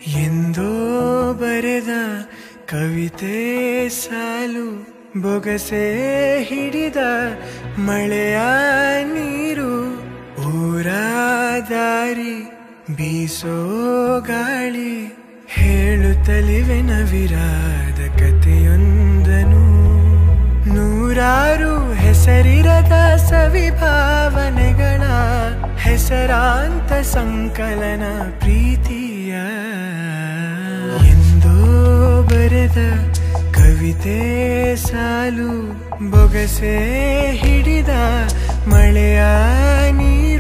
ಎಂದೋ ಬರೆದ ಕವಿತೆ ಸಾಲು ಬೊಗಸೆ ಹಿಡಿದ ಮಳೆಯ ನೀರು ಊರ ದಾರಿ ಬೀಸೋ ಗಾಳಿ ಹೇಳುತ್ತಲಿವೆ ನವಿರಾದ ಕಥೆಯೊಂದನು ನೂರಾರು ಹೆಸರಿರದ ಸವಿಭಾವನೆಗಳ ಹೆಸರಾಂತ ಸಂಕಲನ ಪ್ರೀತಿಯ ಎಂದೋ ಬರೆದ ಕವಿತೆ ಸಾಲು ಬೊಗಸೆ ಹಿಡಿದ ಮಳೆಯ ನೀರು